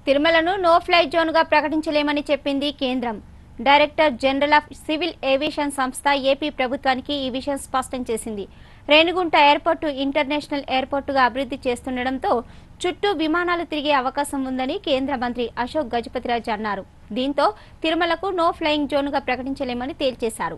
తిరుమలను no fly జోన్గా ప్రకటించలేమని చెప్పింది కేంద్రం director general of civil aviation సంస్థ ఏపీ ప్రభుత్వానికి ఈ విషయం స్పష్టం చేసింది రేణిగుంట ఎయిర్పోర్టు ఇంటర్నేషనల్ ఎయిర్పోర్టుగా అభివృద్ధి చేస్తుండటంతో చుట్టూ విమానాలు తిరిగే అవకాశం ఉందని కేంద్ర మంత్రి అశోక్ గజపతిరాజు అన్నారు దీంతో తిరుమలకు నో ఫ్లయింగ్ జోన్గా ప్రకటించలేమని తేల్చేశారు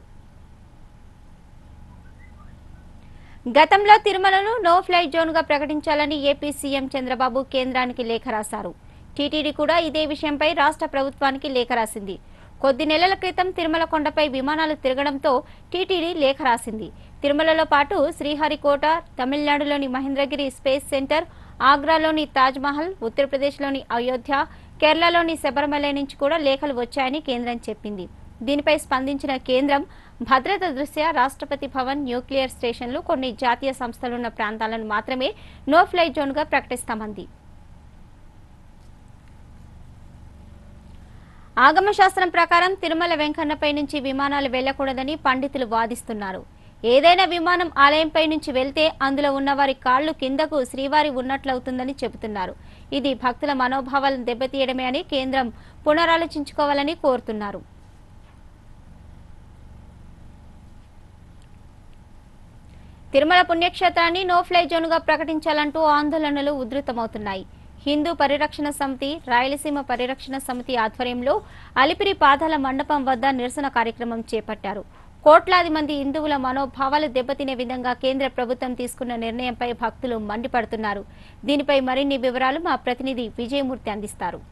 గతంలో తిరుమలను నో ఫ్లై జోన్గా ప్రకటించాలని ఏపీ సీఎం చంద్రబాబు కేంద్రానికి లేఖ రాశారు టీటీడీ కూడా ఇదే విషయంపై రాష్ట్ర ప్రభుత్వానికి లేఖ రాసింది కొద్ది నెలల క్రితం తిరుమల కొండపై విమానాలు తిరగడంతో టీటీడీ లేఖ రాసింది తిరుమలలో పాటు శ్రీహరికోట తమిళనాడులోని మహేంద్రగిరి స్పేస్ సెంటర్ ఆగ్రాలోని తాజ్మహల్ ఉత్తరప్రదేశ్లోని అయోధ్య కేరళలోని శబరిమల నుంచి కూడా లేఖలు వచ్చాయని కేంద్రం చెప్పింది దీనిపై స్పందించిన కేంద్రం భద్రత దృష్ట్యా రాష్ట్రపతి భవన్ న్యూక్లియర్ స్టేషన్లు కొన్ని జాతీయ సంస్థలున్న ప్రాంతాలను మాత్రమే నో ఫ్లై జోన్గా ప్రకటిస్తామంది ఆగమ శాస్త్రం ప్రకారం తిరుమల వెంకన్నపై నుంచి విమానాలు వెళ్లకూడదని పండితులు వాదిస్తున్నారు ఏదైనా విమానం ఆలయంపై నుంచి వెళ్తే అందులో ఉన్నవారి కాళ్లు కిందకు శ్రీవారి ఉన్నట్లవుతుందని చెబుతున్నారు ఇది భక్తుల మనోభావాలను దెబ్బతీయడమే అని కేంద్రం పునరాలోచించుకోవాలని కోరుతున్నారు తిరుమల పుణ్యక్షేత్రాన్ని నో ఫ్లై జోన్గా ప్రకటించాలంటూ ఆందోళనలు ఉధృతమవుతున్నాయి హిందూ పరిరక్షణ సమితి రాయలసీమ పరిరక్షణ సమితి ఆధ్వర్యంలో అలిపిరి పాదాల మండపం వద్ద నిరసన కార్యక్రమం చేపట్టారు కోట్లాది మంది హిందువుల మనోభావాలు దెబ్బతినే విధంగా కేంద్ర ప్రభుత్వం తీసుకున్న నిర్ణయంపై భక్తులు మండిపడుతున్నారు దీనిపై మరిన్ని వివరాలు మా ప్రతినిధి విజయమూర్తి అందిస్తారు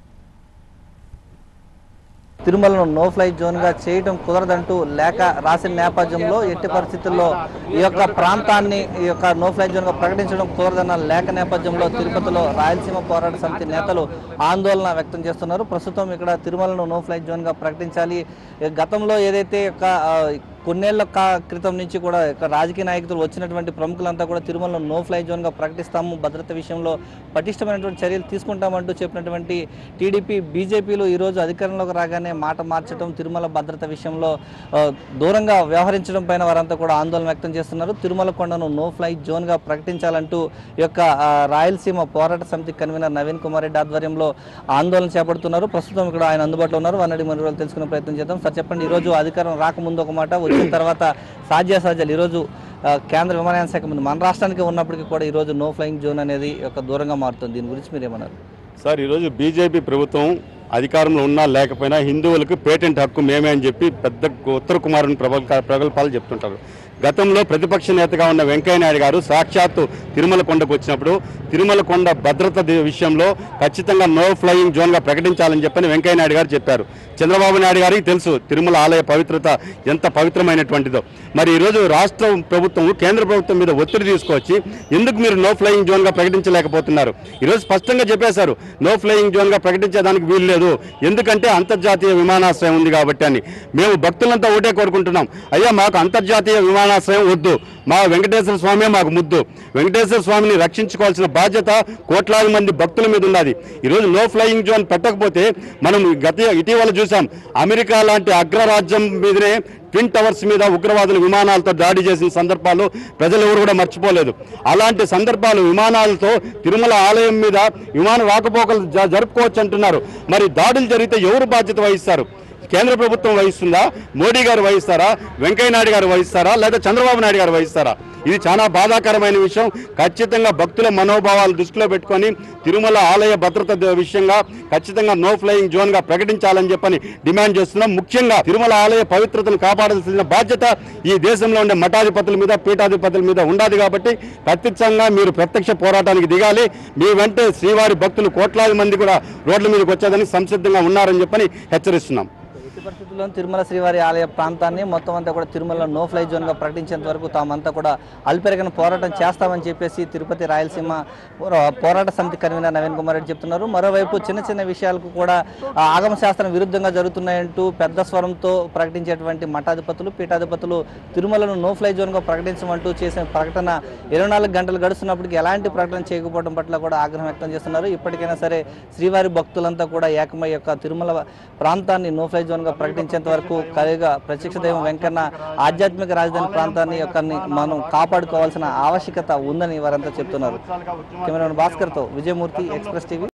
తిరుమలను నో ఫ్లై జోన్గా చేయడం కుదరదంటూ లేఖ రాసిన నేపథ్యంలో ఎట్టి పరిస్థితుల్లో ఈ యొక్క ప్రాంతాన్ని ఈ యొక్క నో ఫ్లై జోన్గా ప్రకటించడం కుదరదన్న లేఖ నేపథ్యంలో తిరుపతిలో రాయలసీమ పోరాట సమితి నేతలు ఆందోళన వ్యక్తం చేస్తున్నారు ప్రస్తుతం ఇక్కడ తిరుమలను నో ఫ్లై జోన్గా ప్రకటించాలి గతంలో ఏదైతే యొక్క ఆ, కొన్నేళ్ల కా- క్రితం నుంచి కూడా ఇక్కడ రాజకీయ నాయకులు వచ్చినటువంటి ప్రముఖులంతా కూడా తిరుమలను నో ఫ్లై జోన్గా ప్రకటిస్తాము భద్రత విషయంలో పటిష్టమైనటువంటి చర్యలు తీసుకుంటామంటూ చెప్పినటువంటి టీడీపీ బీజేపీలు ఈరోజు అధికారంలోకి రాగానే మాట మార్చడం తిరుమల భద్రత విషయంలో ఆ, దూరంగా వ్యవహరించడం పైన వారంతా కూడా ఆందోళన వ్యక్తం చేస్తున్నారు తిరుమల కొండను నో ఫ్లై జోన్గా ప్రకటించాలంటూ ఈ యొక్క ఆ, రాయలసీమ పోరాట సమితి కన్వీనర్ నవీన్ కుమార్ రెడ్డి ఆధ్వర్యంలో ఆందోళన చేపడుతున్నారు ప్రస్తుతం ఇక్కడ ఆయన అందుబాటులో ఉన్నారు వన్నడి మన వివరాలు తెలుసుకునే ప్రయత్నం చేద్దాం సార్ చెప్పండి ఈరోజు అధికారం రాకముందు ఒక మాట వచ్చిన తర్వాత సాధ్యాసాధ్యాలు ఈరోజు ఆ, కేంద్ర విమానయాన శాఖ ముందు మన రాష్ట్రానికి ఉన్నప్పటికీ కూడా ఈరోజు నో ఫ్లయింగ్ జోన్ అనేది ఒక దూరంగా మారుతుంది దీని గురించి మీరు ఏమన్నారు సార్ ఈరోజు బీజేపీ ప్రభుత్వం అధికారంలో ఉన్నా లేకపోయినా హిందువులకు పేటెంట్ హక్కు మేమే అని చెప్పి పెద్ద ఉత్తర కుమారుని ప్రగల్భ ప్రగల్భాలు చెప్తుంటారు గతంలో ప్రతిపక్ష నేతగా ఉన్న వెంకయ్య నాయుడు గారు సాక్షాత్తు తిరుమల కొండకు వచ్చినప్పుడు తిరుమల కొండ భద్రత ది- విషయంలో ఖచ్చితంగా నో ఫ్లయింగ్ జోన్గా ప్రకటించాలని చెప్పని వెంకయ్య నాయుడు గారు చెప్పారు చంద్రబాబు నాయుడు గారికి తెలుసు తిరుమల ఆలయ పవిత్రత ఎంత పవిత్రమైనటువంటిదో మరి ఈరోజు రాష్ట్ర ప్రభుత్వం కేంద్ర ప్రభుత్వం మీద ఒత్తిడి తీసుకొచ్చి ఎందుకు మీరు నో ఫ్లయింగ్ జోన్గా ప్రకటించలేకపోతున్నారు ఈరోజు స్పష్టంగా చెప్పేశారు నో ఫ్లయింగ్ జోన్గా ప్రకటించేదానికి వీలు లేదు ఎందుకంటే అంతర్జాతీయ విమానాశ్రయం ఉంది కాబట్టి అని మేము భక్తులంతా ఒకటే కోరుకుంటున్నాం అయ్యా మాకు అంతర్జాతీయ విమానాశ్రయం వద్దు మా వెంకటేశ్వర స్వామి మాకు ముద్దు వెంకటేశ్వర స్వామిని రక్షించుకోవాల్సిన బాధ్యత కోట్లాది మంది భక్తుల మీద ఉన్నది ఈరోజు నో ఫ్లయింగ్ జోన్ పెట్టకపోతే మనం గత ఇటీవల చూసాం అమెరికా లాంటి అగ్రరాజ్యం మీదనే ట్విన్ టవర్స్ మీద ఉగ్రవాదులు విమానాలతో దాడి చేసిన సందర్భాలు ప్రజలు ఎవరు కూడా మర్చిపోలేదు అలాంటి సందర్భాలు విమానాలతో తిరుమల ఆలయం మీద విమాన రాకపోకలు జ- జరుపుకోవచ్చు అంటున్నారు మరి దాడులు జరిగితే ఎవరు బాధ్యత వహిస్తారు కేంద్ర ప్రభుత్వం వహిస్తుందా మోడీ గారు వహిస్తారా వెంకయ్య నాయుడు గారు వహిస్తారా లేదా చంద్రబాబు నాయుడు గారు వహిస్తారా ఇది చాలా బాధాకరమైన విషయం ఖచ్చితంగా భక్తుల మనోభావాలు దృష్టిలో పెట్టుకొని తిరుమల ఆలయ భద్రత ద- విషయంగా ఖచ్చితంగా నో ఫ్లయింగ్ జోన్ గా ప్రకటించాలని చెప్పని డిమాండ్ చేస్తున్నాం ముఖ్యంగా తిరుమల ఆలయ పవిత్రతను కాపాడాల్సిన బాధ్యత ఈ దేశంలో ఉండే మఠాధిపతుల మీద పీఠాధిపతుల మీద ఉండాలి కాబట్టి ఖచ్చితంగా మీరు ప్రత్యక్ష పోరాటానికి దిగాలి మీ వెంటే శ్రీవారి భక్తులు కోట్లాది మంది కూడా రోడ్ల మీదకి వచ్చేదని సంసిద్ధంగా ఉన్నారని చెప్పని హెచ్చరిస్తున్నాం ఎట్టి పరిస్థితుల్లో తిరుమల శ్రీవారి ఆలయ ప్రాంతాన్ని మొత్తం అంతా కూడా తిరుమల నో ఫ్లై జోన్గా ప్రకటించేంత వరకు తామంతా కూడా అల్పెరగని పోరాటం చేస్తామని చెప్పేసి తిరుపతి రాయలసీమ పోరా- పోరాట సమితి కన్వీనర్ నవీన్ కుమార్ రెడ్డి చెప్తున్నారు మరోవైపు చిన్న చిన్న విషయాలకు కూడా ఆ, ఆగమ శాస్త్రం విరుద్ధంగా జరుగుతున్నాయంటూ పెద్ద స్వరంతో ప్రకటించేటువంటి మఠాధిపతులు పీఠాధిపతులు తిరుమలను నో ఫ్లై జోన్గా ప్రకటించమంటూ చేసిన ప్రకటన ఇరవై నాలుగు గంటలు గడుస్తున్నప్పటికీ ఎలాంటి ప్రకటన చేయకపోవడం పట్ల కూడా ఆగ్రహం వ్యక్తం చేస్తున్నారు ఇప్పటికైనా సరే శ్రీవారి భక్తులంతా కూడా ఏకమై యొక్క తిరుమల ప్రాంతాన్ని నో ఫ్లై జోన్గా ప్రకటించేంత వరకు కలిగా ప్రత్యక్ష దైవం వెంకన్న ఆధ్యాత్మిక రాజధాని ప్రాంతాన్ని యొక్క మనం కాపాడుకోవాల్సిన ఆవశ్యకత ఉందని వారంతా చెప్తున్నారు కెమెరామెన్ భాస్కర్తో విజయమూర్తి ఎక్స్ప్రెస్ టీవీ